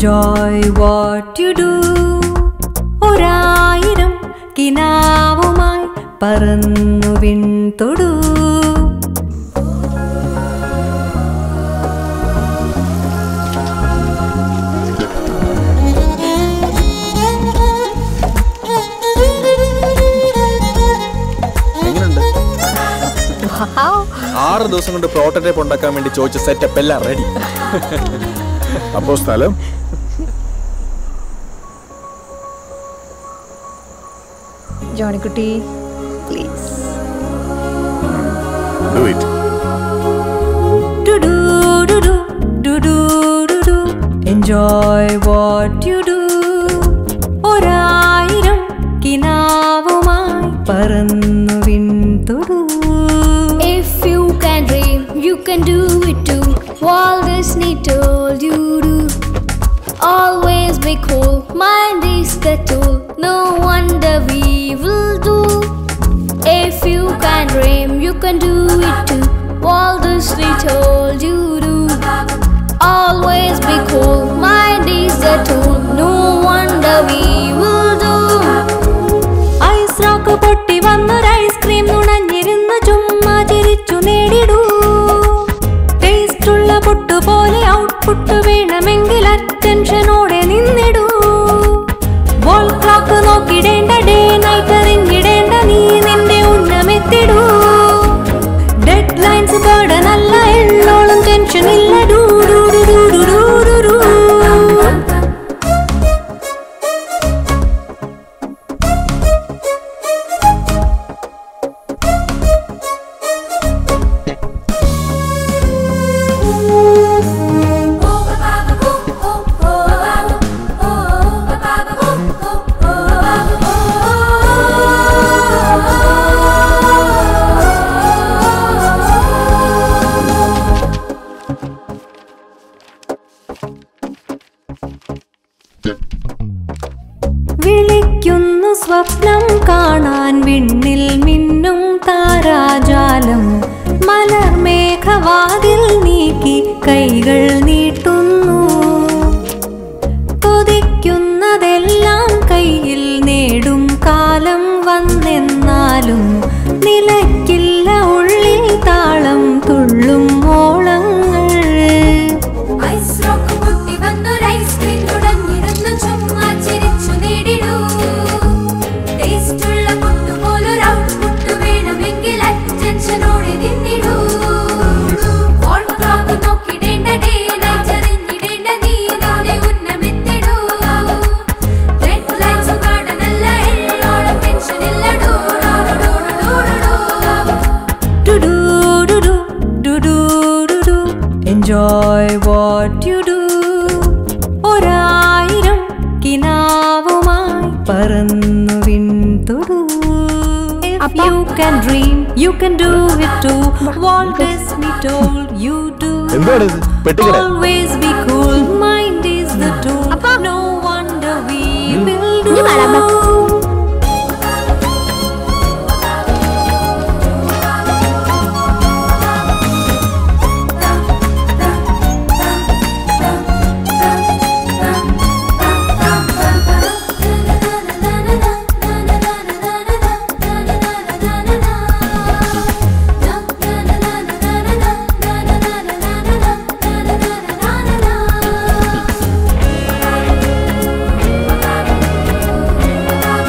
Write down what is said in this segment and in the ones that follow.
enjoy what you do ഒരായിരം കിനാവുമായി പറന്നു വിൺതൊടൂ എങ്ങനെയുണ്ട് ആറ് ദിവസം കൊണ്ട് പ്രോട്ടോടൈപ്പ് ഉണ്ടാക്കാൻ വേണ്ടി ചോദിച്ച സെറ്റപ്പ് എല്ലാം റെഡി അപ്പോ സ്ഥലം Johnykutty please do it do do do do do do do enjoy what you do ഒരായിരം കിനാവുമായി പറന്നു വിൺതൊടൂ If you can dream, you can do it too. Walt Disney told you to always be cool. Mind is the tool, no wonder we will do. If you can dream, you can do it too. Walt Disney told you to always be cool. Mind is the tool, no wonder we will do. Ice rock പൊട്ടി വന്നൊരു ice cream നുണഞ്ഞിരുന്ന് ചുമ്മാ ചിരിച്ചു നേടിടൂ ടേസ്റ്റുള്ള പൊട്ടു പോലെ output വേണമെങ്കിൽ അറ്റൻഷനോടെ നിന്നിടൂ വോൾ ക്ലോക്ക് നോക്കിടേണ്ട ഡേ നൈറ്റ് അറിഞ്ഞിടേണ്ട നീ നിന്റെ ഉന്നമെത്തിടൂ ഡെഡ് ലൈൻസ് നല്ല എണ്ണോളം ടെൻഷൻ ഇല്ല do do do do do do do do വിളിക്കുന്നു സ്വപ്നം കാണാൻ വിണ്ണിൽ മിന്നും താരാജാലം മലർമേഘവാതിൽ നീക്കി കൈകൾ നീട്ടുന്നു കൊതിക്കുന്നതെല്ലാം കയ്യിൽ നേടും കാലം വന്നെന്നാലും നിലയ്ക്കില്ല ഉള്ളിൽ താളം തുള്ളും ഓളങ്ങൾ ഐസ് റോക്ക് പൊട്ടി വന്നൊരു ഐസ്ക്രീം തുടങ്ങിരുന്നു ചുമ്മാ ചിരിച്ചു നേടിടൂ ടേസ്റ്റുള്ള പൊട്ടു പോലൊരു ഔട്ട്പുട്ട് വേണമെങ്കിൽ അറ്റൻഷനോടെ നിന്നിടൂ ഫോൺ ക്ലോക്ക് നോക്കിടേണ്ട ഡേ നൈറ്റ് അറിഞ്ഞിടേണ്ട നീ നിന്റെ ഉന്നമെത്തിടൂ റെഡ് ലൈറ്റ്സ് കാണനല്ല എള്ളോളം ടെൻഷൻ ഇല്ല do do do do do do do do do do do do enjoy what you do ഒരായിരം കിനാവുമായി പറന്നു വിൺതൊടൂ If you can dream, you can do it too. Walt Disney told you to. എന്താണ് ഇത് പെട്ടിക്കട Always be cool, mind is the tool. No wonder we will do. na na na na na na na na na na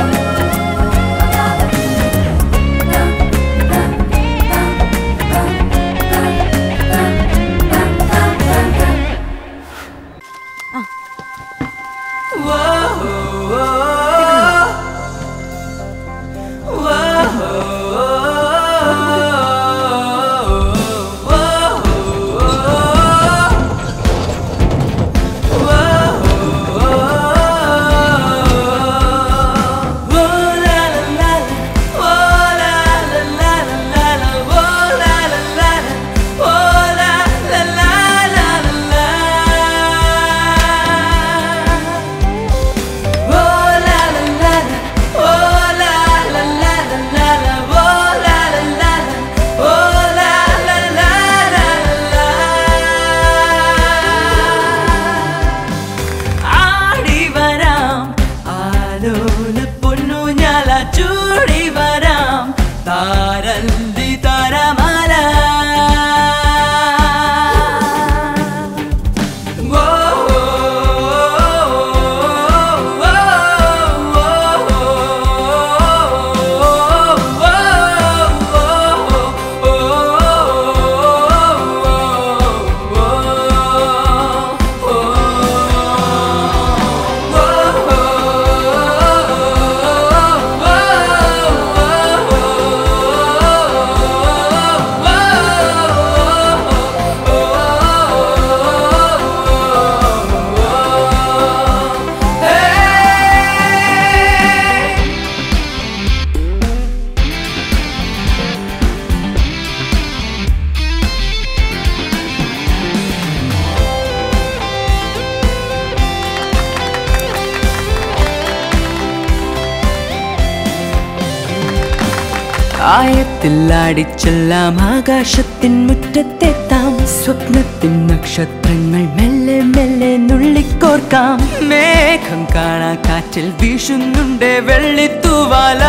ആയത്തിൽ ആടിച്ചെല്ലാം ആകാശത്തിൻ മുറ്റത്തെത്താം സ്വപ്നത്തിൻ നക്ഷത്രങ്ങൾ മെല്ലെ മെല്ലെ നുള്ളിക്കോർക്കാം മേഘം കാണാ കാറ്റിൽ വീശുന്നുണ്ട് വെള്ളിത്തൂവാല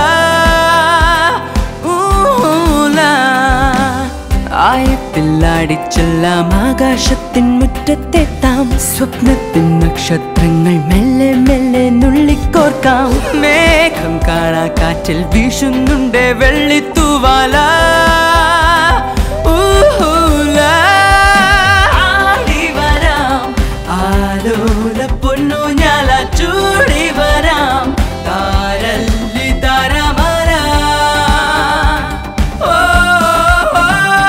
ഊല ആയത്തിൽ ആടിച്ചെല്ലാം ആകാശത്തിൻ മുറ്റത്തെത്താം സ്വപ്നത്തിൻ നക്ഷത്രങ്ങൾ മെല്ലെ മെല്ലെ നുള്ളിക്കോർക്കാം മേഘം കാണാ കാറ്റിൽ വീശുന്നുണ്ട് വെള്ളിത്തൂവാല ഊഹൂല. ആടി വരാം ആലോല പൊന്നു ഞാല ചൂടി വരാം താരല്ലി താരമര ഓ, ഓ.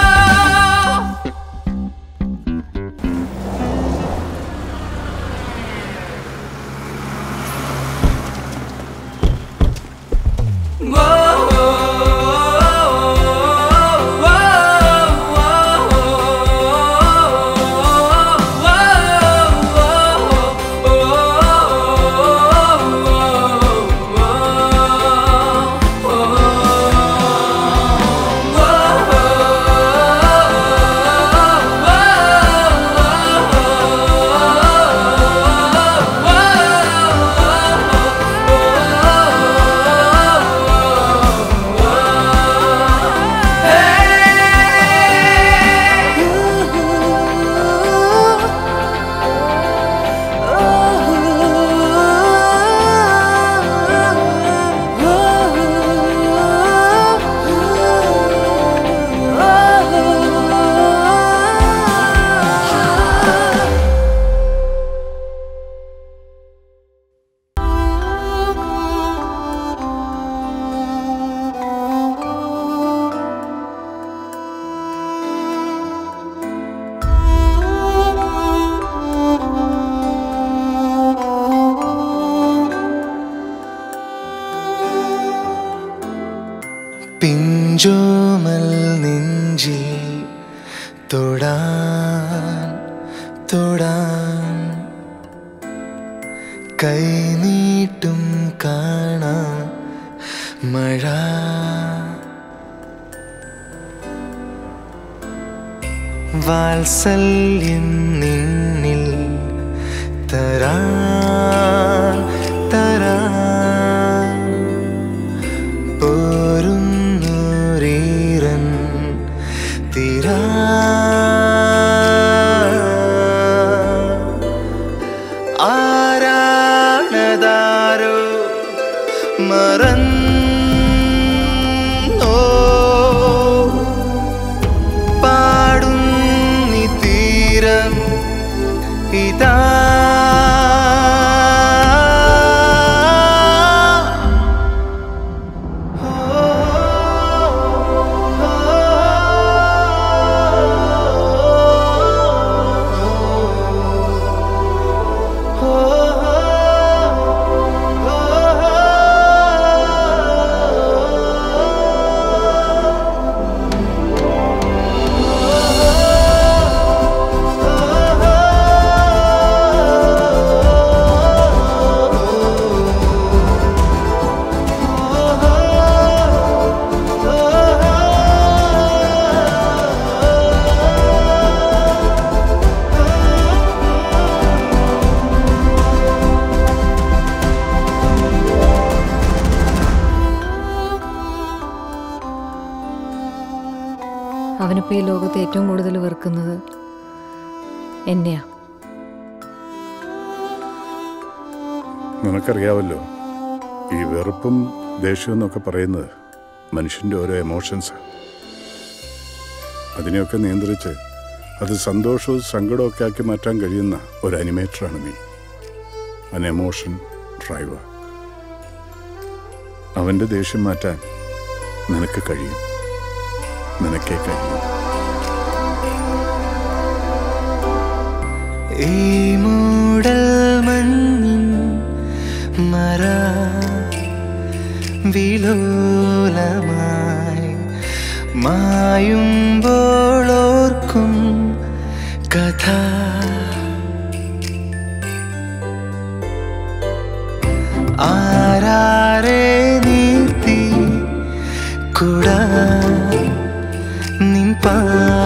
പിഞ്ചോമൽ നെഞ്ചിൽ തൊടാൻ തൊടാൻ കൈനീട്ടും കാണാൻ മഴ വാത്സല്യം നിന്നിൽ തരാൻ തരാൻ പോരുന്നൂരീരൻ തീരാ ആരാണതാരോ മറന്നോ പാടുന്നി തീരം ഇതാ അവനിപ്പോൾ ഈ ലോകത്ത് ഏറ്റവും കൂടുതൽ വെറുക്കുന്നത് എന്നെയാ നിനക്കറിയാവല്ലോ ഈ വെറുപ്പും ദേഷ്യവും എന്നൊക്കെ പറയുന്നത് മനുഷ്യൻ്റെ ഓരോ എമോഷൻസ് അതിനെയൊക്കെ നിയന്ത്രിച്ച് അത് സന്തോഷവും സങ്കടവും ഒക്കെ ആക്കി മാറ്റാൻ കഴിയുന്ന ഒരു അനിമേറ്ററാണ് നീ അൻ എമോഷൻ ഡ്രൈവർ അവൻ്റെ ദേഷ്യം മാറ്റാൻ നിനക്ക് കഴിയും നിനക്കേ കഴിയും ഈ മൂടൽ മഞ്ഞിൻ മറ വിലോലമായി മായുമ്പോളോർക്കും കഥ ആരാരെ നീർത്തി കുടാ പാ